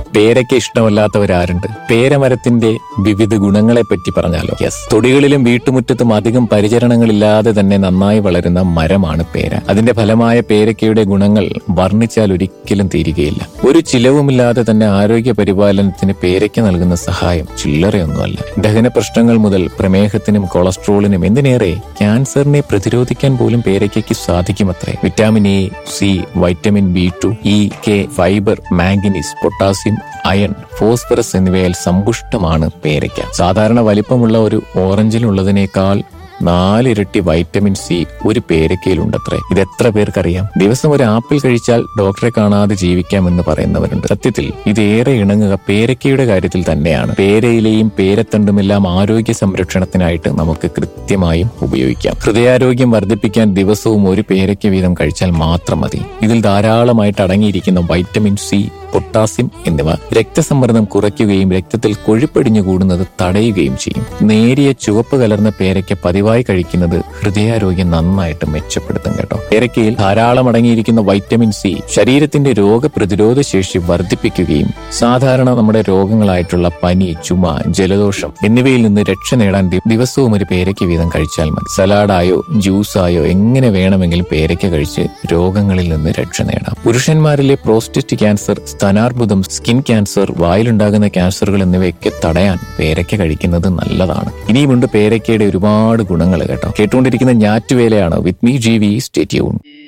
പേരയ്ക്ക ഇഷ്ടമല്ലാത്തവരാരുണ്ട് പേരമരത്തിന്റെ വിവിധ ഗുണങ്ങളെ പറ്റി പറഞ്ഞാലോ യെസ് തൊടികളിലും വീട്ടുമുറ്റത്തും അധികം പരിചരണങ്ങളില്ലാതെ തന്നെ നന്നായി വളരുന്ന മരമാണ് പേര അതിന്റെ ഫലമായ പേരയ്ക്കയുടെ ഗുണങ്ങൾ വർണ്ണിച്ചാൽ ഒരിക്കലും തീരുകയില്ല ഒരു ചിലവുമില്ലാതെ തന്നെ ആരോഗ്യ പരിപാലനത്തിന് പേരയ്ക്ക നൽകുന്ന സഹായം ചില്ലറയൊന്നുമല്ല ദഹന പ്രശ്നങ്ങൾ മുതൽ പ്രമേഹത്തിനും കൊളസ്ട്രോളിനും എന്തിനേറെ ക്യാൻസറിനെ പ്രതിരോധിക്കാൻ പോലും പേരയ്ക്കയ്ക്ക് സാധിക്കുമത്രേ vitamin A C vitamin B two E K fibre manganese potassium iron phosphorus എന്നിവയാൽ സമ്പുഷ്ടമാണ് പേരയ്ക്ക സാധാരണ വലിപ്പമുള്ള ഒരു ഓറഞ്ചിലുള്ളതിനേക്കാൾ നാലിരട്ടി വൈറ്റമിൻ സി ഒരു പേരക്കയിലുണ്ടത്രേ ഇത് എത്ര പേർക്കറിയാം ദിവസം ഒരു ആപ്പിൾ കഴിച്ചാൽ ഡോക്ടറെ കാണാതെ ജീവിക്കാമെന്ന് പറയുന്നവരുണ്ട് സത്യത്തിൽ ഇതേറെ ഇണങ്ങുക പേരക്കയുടെ കാര്യത്തിൽ തന്നെയാണ് പേരയിലെയും പേരത്തണ്ടുമെല്ലാം ആരോഗ്യ സംരക്ഷണത്തിനായിട്ട് നമുക്ക് കൃത്യമായും ഉപയോഗിക്കാം ഹൃദയാരോഗ്യം വർദ്ധിപ്പിക്കാൻ ദിവസവും ഒരു പേരയ്ക്ക വീതം കഴിച്ചാൽ മാത്രം മതി ഇതിൽ ധാരാളമായിട്ട് അടങ്ങിയിരിക്കുന്ന വൈറ്റമിൻ സി പൊട്ടാസ്യം എന്നിവ രക്തസമ്മർദ്ദം കുറയ്ക്കുകയും രക്തത്തിൽ കൊഴുപ്പടിഞ്ഞു കൂടുന്നത് തടയുകയും ചെയ്യും നേരിയ ചുവപ്പ് കലർന്ന പേരയ്ക്ക പതിവായി കഴിക്കുന്നത് ഹൃദയാരോഗ്യം നന്നായിട്ട് മെച്ചപ്പെടുത്തും കേട്ടോ പേരയ്ക്കയിൽ ധാരാളം അടങ്ങിയിരിക്കുന്ന വൈറ്റമിൻ സി ശരീരത്തിന്റെ രോഗപ്രതിരോധ ശേഷി വർദ്ധിപ്പിക്കുകയും സാധാരണ നമ്മുടെ രോഗങ്ങളായിട്ടുള്ള പനി ചുമ ജലദോഷം എന്നിവയിൽ നിന്ന് രക്ഷ നേടാൻ ദി- ദിവസവും ഒരു പേരയ്ക്ക വീതം കഴിച്ചാൽ മതി സലാഡായോ ജ്യൂസായോ എങ്ങനെ വേണമെങ്കിലും പേരയ്ക്ക കഴിച്ച് രോഗങ്ങളിൽ നിന്ന് രക്ഷ നേടാം പുരുഷന്മാരിലെ പ്രോസ്റ്റേറ്റ് ക്യാൻസർ സ്തനാർബുദം സ്കിൻ ക്യാൻസർ വായിലുണ്ടാകുന്ന ക്യാൻസറുകൾ എന്നിവയൊക്കെ തടയാൻ പേരയ്ക്ക കഴിക്കുന്നത് നല്ലതാണ് ഇനിയുമുണ്ട് പേരയ്ക്കയുടെ ഒരുപാട് ഗുണങ്ങൾ കേട്ടോ കേട്ടുകൊണ്ടിരിക്കുന്ന ഞാറ്റുവേലയാണ് വിത്ത് മീ ജി വി സ്റ്റേറ്റ്യൂൺ